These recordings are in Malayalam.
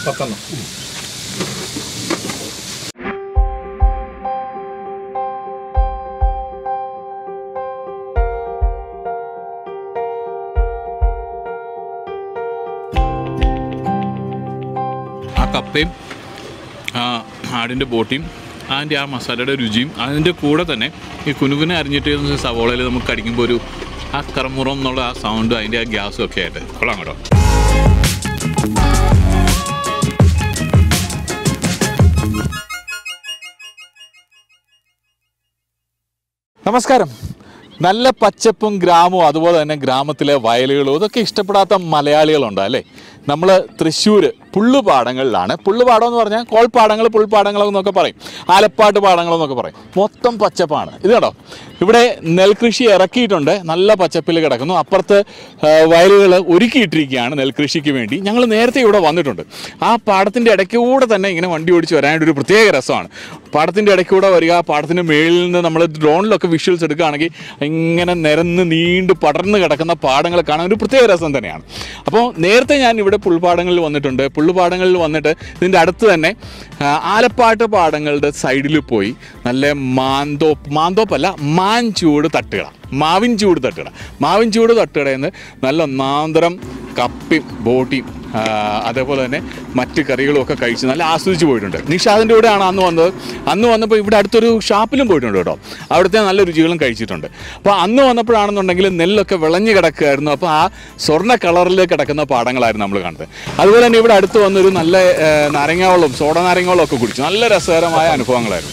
പത്തെണ്ണം ആ കപ്പയും ആ ആടിൻ്റെ ബോട്ടിയും അതിൻ്റെ ആ മസാലയുടെ രുചിയും അതിൻ്റെ കൂടെ തന്നെ ഈ കുനുകുനെ അരിഞ്ഞിട്ട് സവോളയിൽ നമുക്ക് കടിക്കുമ്പോൾ ഒരു ആ കറമുറം എന്നുള്ള ആ സൗണ്ടും അതിൻ്റെ ആ ഗ്യാസും ഒക്കെ ആയിട്ട് കൊള്ളാം കേട്ടോ നമസ്കാരം നല്ല പച്ചപ്പും ഗ്രാമവും അതുപോലെ തന്നെ ഗ്രാമത്തിലെ വയലുകളും ഇതൊക്കെ ഇഷ്ടപ്പെടാത്ത മലയാളികളുണ്ട് അല്ലേ നമ്മൾ തൃശ്ശൂർ പുള്ളുപാടങ്ങളിലാണ് പുള്ളുപാടം എന്ന് പറഞ്ഞാൽ കോൾപ്പാടങ്ങൾ പുൽപ്പാടങ്ങൾ എന്നൊക്കെ പറയും ആലപ്പാട്ട് പാടങ്ങൾ എന്നൊക്കെ പറയും മൊത്തം പച്ചപ്പാണ് ഇത് കേട്ടോ ഇവിടെ നെൽകൃഷി ഇറക്കിയിട്ടുണ്ട് നല്ല പച്ചപ്പിൽ കിടക്കുന്നു അപ്പുറത്ത് വയലുകൾ ഒരുക്കിയിട്ടിരിക്കുകയാണ് നെൽകൃഷിക്ക് വേണ്ടി ഞങ്ങൾ നേരത്തെ ഇവിടെ വന്നിട്ടുണ്ട് ആ പാടത്തിൻ്റെ ഇടയ്ക്കൂടെ തന്നെ ഇങ്ങനെ വണ്ടി ഓടിച്ച് വരാനായിട്ട് ഒരു പ്രത്യേക രസമാണ് പാടത്തിൻ്റെ ഇടയ്ക്കൂടെ വരിക പാടത്തിൻ്റെ മേളിൽ നിന്ന് നമ്മൾ ഡ്രോണിലൊക്കെ വിഷ്വൽസ് എടുക്കുകയാണെങ്കിൽ ഇങ്ങനെ നിരന്ന് നീണ്ട് പടർന്ന് കിടക്കുന്ന പാടങ്ങൾ കാണാൻ ഒരു പ്രത്യേക രസം തന്നെയാണ് അപ്പോൾ നേരത്തെ ഞാൻ ഇവിടെ പുൽപ്പാടങ്ങളിൽ വന്നിട്ടുണ്ട് പുള്ളുപാടങ്ങളിൽ വന്നിട്ട് ഇതിൻ്റെ അടുത്ത് തന്നെ ആ, ആലപ്പാട്ട് പാടങ്ങളുടെ സൈഡിൽ പോയി നല്ല മാന്തോപ്പ് മാന്തോപ്പല്ല മാൻ ചൂട് തട്ടുകട മാവിൻ ചൂട് തട്ടുകട മാവിൻ ചൂട് തട്ടുകടയിൽ നിന്ന് നല്ല ഒന്നാന്തരം കപ്പയും ബോട്ടിയും ആ, അതേപോലെ തന്നെ മറ്റ് കറികളും ഒക്കെ കഴിച്ച് നല്ല ആസ്വദിച്ച് പോയിട്ടുണ്ട് നിഷാദിൻ്റെ കൂടെയാണ് അന്ന് വന്നത് അന്ന് വന്നപ്പോൾ ഇവിടെ അടുത്തൊരു ഷാപ്പിലും പോയിട്ടുണ്ട് കേട്ടോ അവിടുത്തെ നല്ല രുചികളും കഴിച്ചിട്ടുണ്ട് അപ്പോൾ അന്ന് വന്നപ്പോഴാണെന്നുണ്ടെങ്കിൽ നെല്ലൊക്കെ വിളഞ്ഞു കിടക്കുകയായിരുന്നു അപ്പോൾ ആ സ്വർണ്ണ കളറിൽ കിടക്കുന്ന പാടങ്ങളായിരുന്നു നമ്മൾ കണ്ടത് അതുപോലെ തന്നെ ഇവിടെ അടുത്ത് വന്നൊരു നല്ല ആ, നാരങ്ങാവെള്ളം സോഡ നാരങ്ങാവെള്ളം ഒക്കെ കുടിച്ചു നല്ല രസകരമായ അനുഭവങ്ങളായിരുന്നു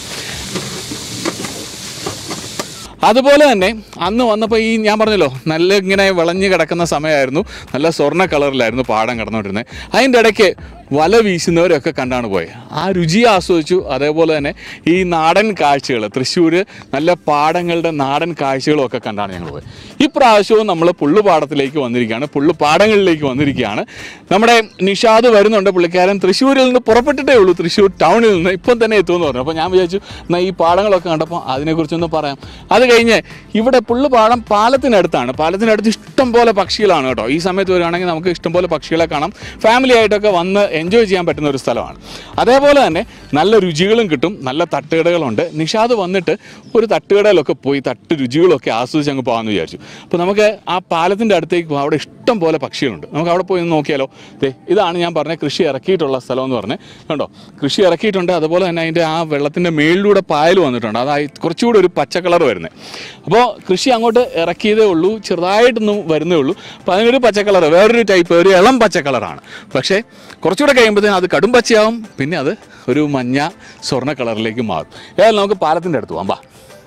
അതുപോലെ തന്നെ അന്ന് വന്നപ്പോൾ ഈ ഞാൻ പറഞ്ഞല്ലോ നല്ല ഇങ്ങനെ വിളഞ്ഞു കിടക്കുന്ന സമയമായിരുന്നു നല്ല സ്വർണ്ണ കളറിലായിരുന്നു പാടം കിടന്നുകൊണ്ടിരുന്നത് അതിൻ്റെ ഇടയ്ക്ക് വല വീശുന്നവരൊക്കെ കണ്ടാണ് പോയത് ആ രുചി ആസ്വദിച്ചു അതേപോലെ തന്നെ ഈ നാടൻ കാഴ്ചകൾ തൃശ്ശൂർ നല്ല പാടങ്ങളുടെ നാടൻ കാഴ്ചകളും ഒക്കെ കണ്ടാണ് ഞങ്ങൾ പോയത് ഈ പ്രാവശ്യവും നമ്മൾ പുള്ളുപാടത്തിലേക്ക് വന്നിരിക്കുകയാണ് പുള്ളുപാടങ്ങളിലേക്ക് വന്നിരിക്കുകയാണ് നമ്മുടെ നിഷാദ് വരുന്നുണ്ട് പുള്ളിക്കാരൻ തൃശ്ശൂരിൽ നിന്ന് പുറപ്പെട്ടിട്ടേ ഉള്ളൂ തൃശ്ശൂർ ടൗണിൽ നിന്ന് ഇപ്പം തന്നെ എത്തുമെന്ന് പറഞ്ഞു അപ്പോൾ ഞാൻ വിചാരിച്ചു എന്നാൽ ഈ പാടങ്ങളൊക്കെ കണ്ടപ്പോൾ അതിനെക്കുറിച്ചൊന്ന് പറയാം അത് കഴിഞ്ഞ് ഇവിടെ പുള്ളുപാടം പാലത്തിനടുത്താണ് പാലത്തിനടുത്ത് ഇഷ്ടം പോലെ പക്ഷികളാണ് കേട്ടോ ഈ സമയത്ത് വരികയാണെങ്കിൽ നമുക്ക് ഇഷ്ടം പോലെ പക്ഷികളെ കാണാം ഫാമിലി ആയിട്ടൊക്കെ വന്ന് എൻജോയ് ചെയ്യാൻ പറ്റുന്ന ഒരു സ്ഥലമാണ് അതേപോലെ തന്നെ നല്ല രുചികളും കിട്ടും നല്ല തട്ടുകടകളുണ്ട് നിഷാദ് വന്നിട്ട് ഒരു തട്ടുകടയിലൊക്കെ പോയി തട്ട് രുചികളൊക്കെ ആസ്വദിച്ച് അങ്ങ് പോകാമെന്ന് വിചാരിച്ചു അപ്പോൾ നമുക്ക് ആ പാലത്തിൻ്റെ അടുത്തേക്ക് പോകാം അവിടെ ഇഷ്ടം പോലെ പക്ഷികളുണ്ട് നമുക്ക് അവിടെ പോയി ഒന്ന് നോക്കിയാലോ ദേ ഇതാണ് ഞാൻ പറഞ്ഞ കൃഷി ഇറക്കിയിട്ടുള്ള സ്ഥലം എന്ന് പറഞ്ഞത് കണ്ടോ കൃഷി ഇറക്കിയിട്ടുണ്ട് അതുപോലെ തന്നെ അതിൻ്റെ ആ വെള്ളത്തിൻ്റെ മേളിലൂടെ പായൽ വന്നിട്ടുണ്ട് അതായി കുറച്ചുകൂടി ഒരു പച്ച കളർ വരുന്നത് അപ്പോൾ കൃഷി അങ്ങോട്ട് ഇറക്കിയതേ ഉള്ളൂ ചെറുതായിട്ടൊന്നും വരുന്നേ ഉള്ളൂ അപ്പോൾ അതിനൊരു പച്ച കളർ വേറൊരു ടൈപ്പ് ഒരു ഇളം പച്ച കളറാണ് പക്ഷേ കുറച്ചുകൂടെ കഴിയുമ്പോഴത്തേനും അത് കടും പച്ചയാവും പിന്നെ അത് ഒരു മഞ്ഞ സ്വർണ്ണ കളറിലേക്ക് മാറും ഏതായാലും നമുക്ക് പാലത്തിൻ്റെ അടുത്ത് പോകാം വാ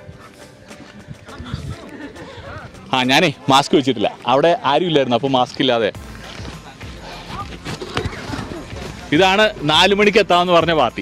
ആ ഞാനേ മാസ്ക് വെച്ചിട്ടില്ല അവിടെ ആരും ഇല്ലായിരുന്നു അപ്പോൾ മാസ്ക് ഇല്ലാതെ ഇതാണ് നാലു മണിക്ക് എത്താമെന്ന് പറഞ്ഞ പാർട്ടി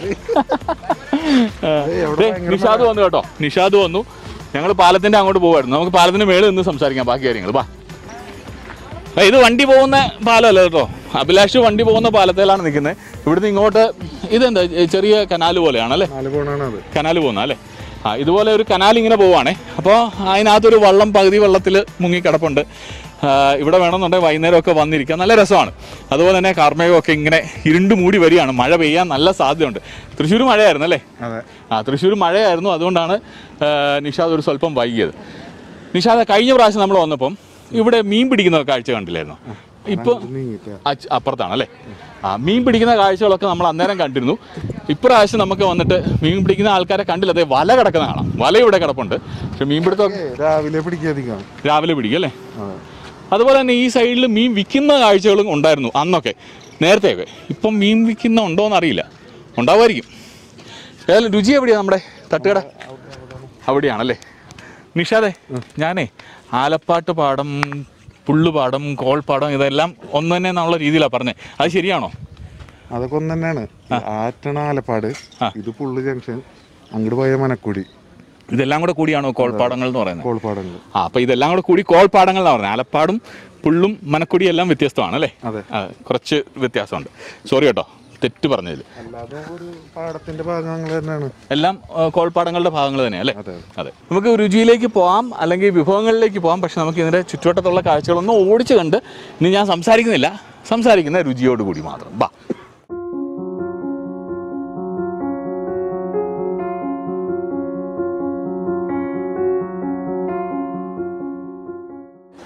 ദേ, നിഷാദ് വന്നു കേട്ടോ നിഷാദ് വന്നു ഞങ്ങൾ പാലത്തിന്റെ അങ്ങോട്ട് പോകുമായിരുന്നു നമുക്ക് പാലത്തിന്റെ മേളിൽ നിന്ന് സംസാരിക്കാം ബാക്കി കാര്യങ്ങൾ വാ ആ, ഇത് വണ്ടി പോകുന്ന പാലമല്ല കേട്ടോ അഭിലാഷ് വണ്ടി പോകുന്ന പാലത്തിലാണ് നിൽക്കുന്നത് ഇവിടുന്ന് ഇങ്ങോട്ട് ഇതെന്താ ഏ, ചെറിയ കനാല് പോലെയാണ് അല്ലേ നാല് പോണാണ് അത് കനാല് പോകുന്ന അല്ലേ ആ ഇതുപോലെ ഒരു കനാൽ ഇങ്ങനെ പോവാണേ അപ്പോൾ അതിനകത്തൊരു വള്ളം പകുതി വെള്ളത്തിൽ മുങ്ങിക്കിടപ്പുണ്ട് ആ, ഇവിടെ വേണമെന്നുണ്ടെങ്കിൽ വൈകുന്നേരമൊക്കെ വന്നിരിക്കാം നല്ല രസമാണ് അതുപോലെ തന്നെ കാർമേഘമൊക്കെ ഇങ്ങനെ ഇരുണ്ട് മൂടി വരികയാണ് മഴ പെയ്യാൻ നല്ല സാധ്യതയുണ്ട് തൃശ്ശൂർ മഴയായിരുന്നു അല്ലേ അതെ ആ തൃശ്ശൂർ മഴയായിരുന്നു അതുകൊണ്ടാണ് ആ, നിഷാദ് ഒരു സ്വല്പം വൈകിയത് നിഷാദ് കഴിഞ്ഞ പ്രാവശ്യം നമ്മൾ വന്നപ്പം ഇവിടെ മീൻ പിടിക്കുന്ന കാഴ്ച കണ്ടില്ലായിരുന്നു ഇപ്പോൾ നീങ്ങിട്ട് അച്ച് അപ്പുറത്താണ് അല്ലേ ആ മീൻ പിടിക്കുന്ന കാഴ്ചകളൊക്കെ നമ്മൾ അന്നേരം കണ്ടിരുന്നു ഇപ്രാവശ്യം നമുക്ക് വന്നിട്ട് മീൻ പിടിക്കുന്ന ആൾക്കാരെ കണ്ടില്ല അതെ വല കിടക്കുന്ന കാണാം വല ഇവിടെ കിടപ്പുണ്ട് പക്ഷെ മീൻ പിടുത്തം രാവിലെ പിടിക്കാതിരിക്കാം രാവിലെ പിടിക്കും അല്ലേ അതെ അതുപോലെ തന്നെ ഈ സൈഡിൽ മീൻ വിൽക്കുന്ന കാഴ്ചകളും ഉണ്ടായിരുന്നു അന്നൊക്കെ നേരത്തെയൊക്കെ ഇപ്പം മീൻ വിൽക്കുന്ന ഉണ്ടോയെന്ന് അറിയില്ല ഉണ്ടാവുമായിരിക്കും ഏതായാലും രുചി എവിടെയാണ് നമ്മുടെ തട്ടുകട അവിടെയാണല്ലേ നിഷാദേ ഞാനേ ആലപ്പാട്ട് പാടം പുള്ളുപാടം കോൾപ്പാടം ഇതെല്ലാം ഒന്ന് തന്നെ എന്നുള്ള രീതിയിലാണ് പറഞ്ഞത് അത് ശരിയാണോ അതൊക്കെ ഒന്ന് തന്നെയാണ് ആറ്റണ ആലപ്പാട് ആ. ഇത് പുള്ളു ജംഗ്ഷൻ അങ്ങോട്ട് പോയ മനക്കുടി ഇതെല്ലാം കൂടെ കൂടിയാണോ കോൾപ്പാടങ്ങൾ എന്ന് പറയുന്നത് കോൾപ്പാടങ്ങൾ ആ അപ്പോൾ ഇതെല്ലാം കൂടെ കൂടി കോൾപ്പാടങ്ങൾ എന്നാണ് പറയുന്നത് ആലപ്പാടും പുള്ളും മനക്കുടിയും എല്ലാം വ്യത്യസ്തമാണ് അല്ലേ അതെ ആ, കുറച്ച് വ്യത്യാസമുണ്ട് സോറി കേട്ടോ തെറ്റ് പറഞ്ഞതിൽ അല്ലാതെ ഒരു പാടത്തിന്റെ ഭാഗങ്ങൾ തന്നെയാണ് എല്ലാം ആ, കോൾപ്പാടങ്ങളുടെ ഭാഗങ്ങൾ തന്നെയാണ് അല്ലേ അതെ അതെ നമുക്ക് രുചിയിലേക്ക് പോകാം അല്ലെങ്കിൽ വിഭവങ്ങളിലേക്ക് പോകാം പക്ഷെ നമുക്ക് ഇതിൻ്റെ ചുറ്റുവട്ടത്തുള്ള കാഴ്ചകളൊന്നും ഓടിച്ച് കണ്ട് ഇനി ഞാൻ സംസാരിക്കുന്നില്ല സംസാരിക്കുന്ന രുചിയോട് കൂടി മാത്രം ബാ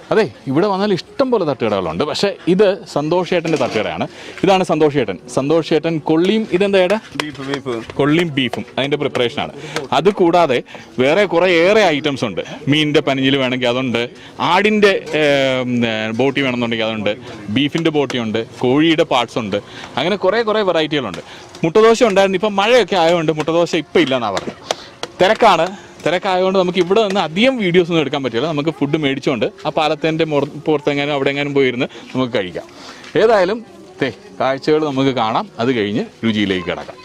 അതെ ഇവിടെ വന്നാൽ ഇഷ്ടം പോലെ തട്ടുകടകളുണ്ട് പക്ഷേ ഇത് സന്തോഷേട്ടൻ്റെ തട്ടുകടയാണ് ഇതാണ് സന്തോഷേട്ടൻ സന്തോഷേട്ടൻ കൊള്ളിയും ഇതെന്താ ഏട്ടാ ബീഫ് ബീഫ് കൊള്ളിയും ബീഫും അതിൻ്റെ പ്രിപ്പറേഷനാണ് അത് കൂടാതെ വേറെ കുറേ ഏറെ ഐറ്റംസ് ഉണ്ട് മീനിൻ്റെ പനിഞ്ഞിൽ വേണമെങ്കിൽ അതുണ്ട് ആടിൻ്റെ ബോട്ടി വേണമെന്നുണ്ടെങ്കിൽ അതുണ്ട് ബീഫിൻ്റെ ബോട്ടി ഉണ്ട് കോഴിയുടെ പാർട്സ് ഉണ്ട് അങ്ങനെ കുറേ കുറേ വെറൈറ്റികളുണ്ട് മുട്ടദോശ ഉണ്ടായിരുന്നു ഇപ്പം മഴയൊക്കെ ആയതുകൊണ്ട് മുട്ടദോശ ഇപ്പം ഇല്ലെന്നാണ് പറഞ്ഞത് തിരക്കാണ് തിരക്കായതുകൊണ്ട് നമുക്ക് ഇവിടെ നിന്ന് അധികം വീഡിയോസ് ഒന്നും എടുക്കാൻ പറ്റില്ല നമുക്ക് ഫുഡ് മേടിച്ചുകൊണ്ട് ആ പാലത്തിൻ്റെ പുറത്തെങ്ങാനും അവിടെ എങ്ങാനും പോയിരുന്ന് നമുക്ക് കഴിക്കാം ഏതായാലും തേ കാഴ്ചകൾ നമുക്ക് കാണാം അത് കഴിഞ്ഞ് രുചിയിലേക്ക് കിടക്കാം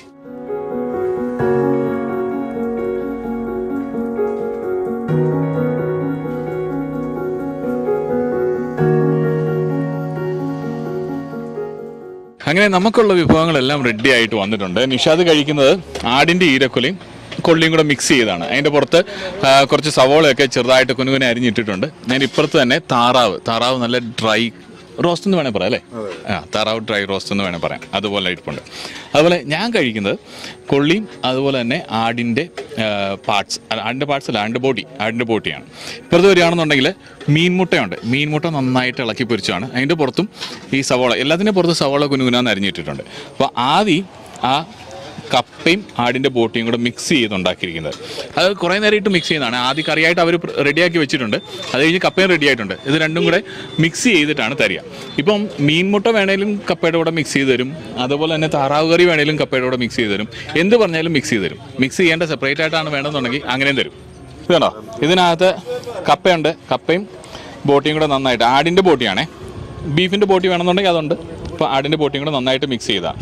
അങ്ങനെ നമുക്കുള്ള വിഭവങ്ങളെല്ലാം റെഡി ആയിട്ട് വന്നിട്ടുണ്ട് നിഷാദ് കഴിക്കുന്നത് ആടിൻ്റെ ഈരക്കൊലയും കൊള്ളിയും കൂടെ മിക്സ് ചെയ്താണ് അതിൻ്റെ പുറത്ത് ആ, കുറച്ച് സവോളയൊക്കെ ചെറുതായിട്ട് കുനുകുനെ അരിഞ്ഞിട്ടിട്ടുണ്ട് അതിന് ഇപ്പുറത്ത് തന്നെ താറാവ് താറാവ് നല്ല ഡ്രൈ റോസ്റ്റ് എന്ന് വേണേൽ പറയാം അല്ലേ ആ താറാവ് ഡ്രൈ റോസ്റ്റ് എന്ന് വേണേൽ പറയാം അതുപോലെ ഇരിപ്പുണ്ട് അതുപോലെ ഞാൻ കഴിക്കുന്നത് കൊള്ളിയും അതുപോലെ തന്നെ ആടിൻ്റെ പാർട്സ് ആടിൻ്റെ പാർട്സ് അല്ല ആടിൻ്റെ ബോഡി ആടിൻ്റെ ബോട്ടിയാണ് ഇപ്പുറത്ത് വരികയാണെന്നുണ്ടെങ്കിൽ മീൻമുട്ടയുണ്ട് മീൻമുട്ട നന്നായിട്ട് ഇളക്കി പൊരിച്ചാണ് അതിൻ്റെ പുറത്തും ഈ സവോള എല്ലാത്തിൻ്റെ പുറത്ത് സവോള കുനുകുനാന്ന് അരിഞ്ഞിട്ടിട്ടുണ്ട് അപ്പോൾ ആദ്യം ആ കപ്പയും ആടിൻ്റെ ബോട്ടിയും കൂടെ മിക്സ് ചെയ്ത് ഉണ്ടാക്കിയിരിക്കുന്നത് അത് കുറേ നേരം ഇട്ട് മിക്സ് ചെയ്യുന്നതാണ് ആദ്യം കറിയായിട്ട് അവർ റെഡിയാക്കി വെച്ചിട്ടുണ്ട് അത് കഴിഞ്ഞ് കപ്പയും റെഡി ആയിട്ടുണ്ട് ഇത് രണ്ടും കൂടെ മിക്സ് ചെയ്തിട്ടാണ് തരിക ഇപ്പം മീൻമുട്ട വേണേലും കപ്പയുടെ കൂടെ മിക്സ് ചെയ്ത് തരും അതുപോലെ തന്നെ താറാവ് കറി വേണേലും കപ്പയുടെ കൂടെ മിക്സ് ചെയ്ത് തരും എന്ത് പറഞ്ഞാലും മിക്സ് ചെയ്ത് തരും മിക്സ് ചെയ്യേണ്ട സെപ്പറേറ്റ് ആയിട്ടാണ് വേണമെന്നുണ്ടെങ്കിൽ അങ്ങനെയും തരും ഇത് കണ്ടോ ഇതിനകത്ത് കപ്പയുണ്ട് കപ്പയും ബോട്ടിയും കൂടെ നന്നായിട്ട് ആടിൻ്റെ ബോട്ടിയാണേ ബീഫിൻ്റെ ബോട്ടി വേണമെന്നുണ്ടെങ്കിൽ അതുണ്ട് അപ്പോൾ ആടിൻ്റെ ബോട്ടിയും കൂടെ നന്നായിട്ട് മിക്സ് ചെയ്താൽ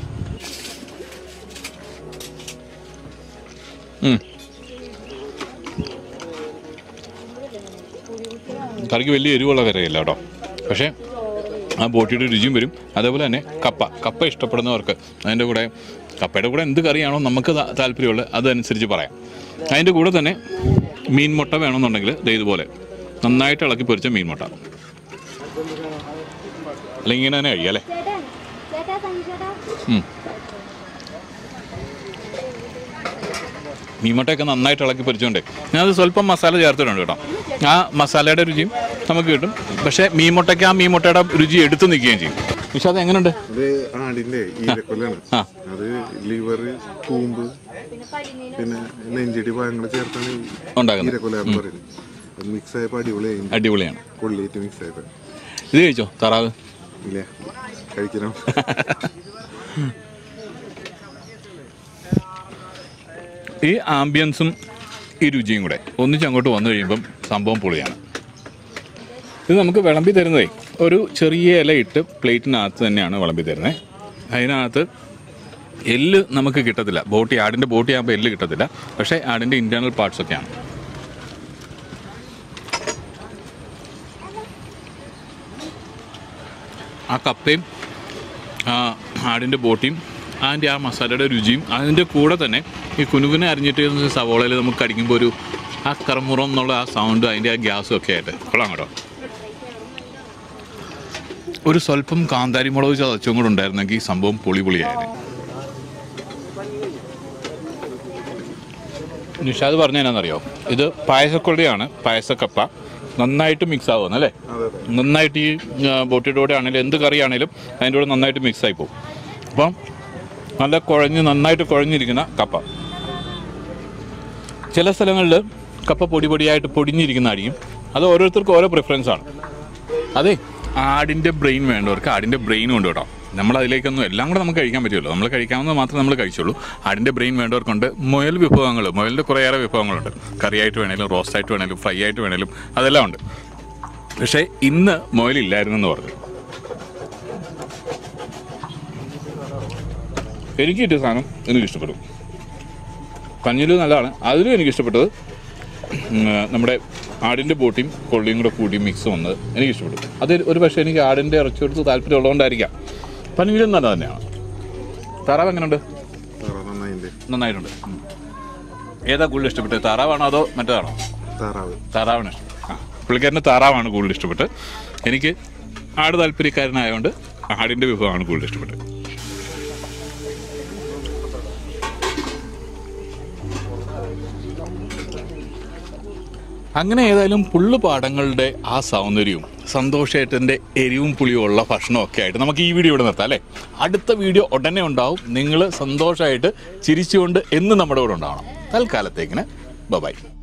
ഉം. കറിക്ക് വലിയ എരിവുള്ള കറിയല്ല കേട്ടോ പക്ഷേ ആ ബോട്ടിയുടെ രുചിയും വരും അതേപോലെ തന്നെ കപ്പ കപ്പ ഇഷ്ടപ്പെടുന്നവർക്ക് അതിൻ്റെ കൂടെ കപ്പയുടെ കൂടെ എന്ത് കറിയാണോ നമുക്ക് താ- താല്പര്യമുള്ളത് അതനുസരിച്ച് പറയാം അതിൻ്റെ കൂടെ തന്നെ മീൻ മുട്ട വേണമെന്നുണ്ടെങ്കിൽ ദേ ഇതുപോലെ നന്നായിട്ട് ഇളക്കി പൊരിച്ച മീൻ മുട്ട അല്ലെങ്കിൽ ഇങ്ങനെ തന്നെ കഴിയാം അല്ലേ ചേട്ടൻ ചേട്ടാ സഞ്ജു ചേട്ടാ ഉം. മീൻമുട്ടയൊക്കെ നന്നായിട്ട് ഇളക്കി പൊരിച്ചുകൊണ്ട് ഞാനത് സ്വല്പം മസാല ചേർത്തിട്ടുണ്ട് കേട്ടോ ആ മസാലയുടെ രുചിയും നമുക്ക് കിട്ടും പക്ഷേ മീൻമുട്ടയ്ക്ക് ആ മീൻമുട്ടയുടെ രുചി എടുത്തു നിൽക്കുകയും ചെയ്യും പക്ഷെ അത് എങ്ങനെയുണ്ട് ഇത് ആടിന്റെ ഈരക്കൊല്ലാണ് ആ. അത് ലിവർ കൂമ്പ് പിന്നെ കരിമീൻ പിന്നെ നെഞ്ചിടി പഴങ്ങൾ ചേർത്താണ് ഈ ഉണ്ടാക്കുന്നത് ഈരക്കൊല എന്ന് പറയുന്നത് അത് മിക്സ് ആയപ്പോൾ അടിപൊളിയായി അടിപൊളിയാണ് കൊള്ളിയിട്ട് മിക്സ് ആയപ്പോൾ ഇത് കഴിച്ചോ താറാവ് ഇല്ല കഴിക്കണം ഈ ആംബിയൻസും ഈ രുചിയും കൂടെ ഒന്നിച്ച് അങ്ങോട്ട് വന്നു കഴിയുമ്പം സംഭവം പൊളിയാണ് ഇത് നമുക്ക് വിളമ്പി തരുന്നതേ ഒരു ചെറിയ ഇല ഇട്ട് പ്ലേറ്റിനകത്ത് തന്നെയാണ് വിളമ്പി തരുന്നത് അതിനകത്ത് എല്ല് നമുക്ക് കിട്ടത്തില്ല ബോട്ടി ആടിൻ്റെ ബോട്ടി ആകുമ്പോൾ എല്ല് കിട്ടത്തില്ല പക്ഷേ ആടിൻ്റെ ഇൻറ്റേർണൽ പാർട്സ് ഒക്കെയാണ് ആ കപ്പയും ആ ആടിൻ്റെ ബോട്ടിയും അതിൻ്റെ ആ മസാലയുടെ രുചിയും അതിൻ്റെ കൂടെ തന്നെ ഈ കുനുകുനെ അരിഞ്ഞിട്ട് സവോളയിൽ നമുക്ക് കടിക്കുമ്പോൾ ഒരു ആ കറമുറം എന്നുള്ള ആ സൗണ്ടും അതിൻ്റെ ആ ഗ്യാസും ഒക്കെ ആയിട്ട് കൊള്ളാം കേട്ടോ ഒരു സ്വല്പം കാന്താരി മുളക് ചതച്ചും കൂടെ ഉണ്ടായിരുന്നെങ്കിൽ ഈ സംഭവം പൊളി പൊളിയായിരുന്നു നിഷാദ് പറഞ്ഞ എന്നാണെന്നറിയോ ഇത് പായസക്കൊള്ളിയാണ് പായസക്കപ്പ നന്നായിട്ട് മിക്സ് ആവുമെന്ന് അല്ലേ അതെ അതെ നന്നായിട്ട് ഈ ആ, ബോട്ടിയുടെ കൂടെ ആണെങ്കിലും എന്ത് കറി ആണെങ്കിലും അതിൻ്റെ കൂടെ നന്നായിട്ട് മിക്സ് ആയി പോകും അപ്പം നല്ല കുഴഞ്ഞ് നന്നായിട്ട് കുഴഞ്ഞിരിക്കുന്ന കപ്പ ചില സ്ഥലങ്ങളിൽ കപ്പ പൊടി പൊടിയായിട്ട് പൊടിഞ്ഞിരിക്കുന്ന അടിയും അത് ഓരോരുത്തർക്കും ഓരോ പ്രിഫറൻസ് ആണ് അതെ ആടിൻ്റെ ബ്രെയിൻ വേണ്ടവർക്ക് ആടിൻ്റെ ബ്രെയിൻ കൊണ്ട് കേട്ടോ നമ്മൾ അതിലേക്കൊന്നും എല്ലാം കൂടെ നമുക്ക് കഴിക്കാൻ പറ്റുമല്ലോ നമ്മൾ കഴിക്കാവുന്നത് മാത്രമേ നമ്മൾ കഴിച്ചുള്ളൂ ആടിൻ്റെ ബ്രെയിൻ വേണ്ടവർക്കുണ്ട് മുയൽ വിഭവങ്ങൾ മുയലിൻ്റെ കുറേയേറെ വിഭവങ്ങളുണ്ട് കറിയായിട്ട് വേണേലും റോസ്റ്റായിട്ട് വേണേലും ഫ്രൈ ആയിട്ട് വേണേലും അതെല്ലാം ഉണ്ട് പക്ഷേ ഇന്ന് മുയലില്ലായിരുന്നെന്ന് പറഞ്ഞു എനിക്ക് കിട്ടിയ സാധനം എനിക്ക് ഇഷ്ടപ്പെട്ടു പഞ്ഞില് നല്ലതാണ് അതിലും എനിക്ക് ഇഷ്ടപ്പെട്ടത് ഉം, നമ്മുടെ ആടിൻ്റെ ബോട്ടിയും കൊള്ളിയും കൂടെ കൂടി മിക്സ് വന്നത് എനിക്ക് ഇഷ്ടപ്പെട്ടു അത് ഒരു പക്ഷേ എനിക്ക് ആടിൻ്റെ ഇറച്ചി എടുത്ത് താല്പര്യം ഉള്ളതുകൊണ്ടായിരിക്കാം പഞ്ഞിലും നല്ല തന്നെയാണ് താറാവ് എങ്ങനെയുണ്ട് താറാവ് നന്നായിണ്ട് നന്നായിട്ടുണ്ട് ഉം. ഏതാ കൂടുതൽ ഇഷ്ടപ്പെട്ടത് താറാവാണോ അതോ മറ്റേതാണോ താറാവ് താറാവാണ് ഇഷ്ടം ആ പുള്ളിക്കാരന് താറാവാണ് കൂടുതൽ ഇഷ്ടപ്പെട്ടത് എനിക്ക് ആട് താല്പര്യക്കാരനായതുകൊണ്ട് ആടിൻ്റെ വിഭവമാണ് കൂടുതൽ ഇഷ്ടപ്പെട്ടത് അങ്ങനെ ഏതായാലും പുള്ളുപാടങ്ങളുടെ ആ സൗന്ദര്യവും സന്തോഷേട്ടൻ്റെ എരിവും പുളിയും ഉള്ള ഭക്ഷണമൊക്കെ ആയിട്ട് നമുക്ക് ഈ വീഡിയോ ഇവിടെ നിർത്താം അല്ലേ അടുത്ത വീഡിയോ ഉടനെ ഉണ്ടാവും നിങ്ങൾ സന്തോഷമായിട്ട് ചിരിച്ചുകൊണ്ട് എന്നും നമ്മുടെ കൂടെ ഉണ്ടാവണം തൽക്കാലത്തേക്കിന് ബൈ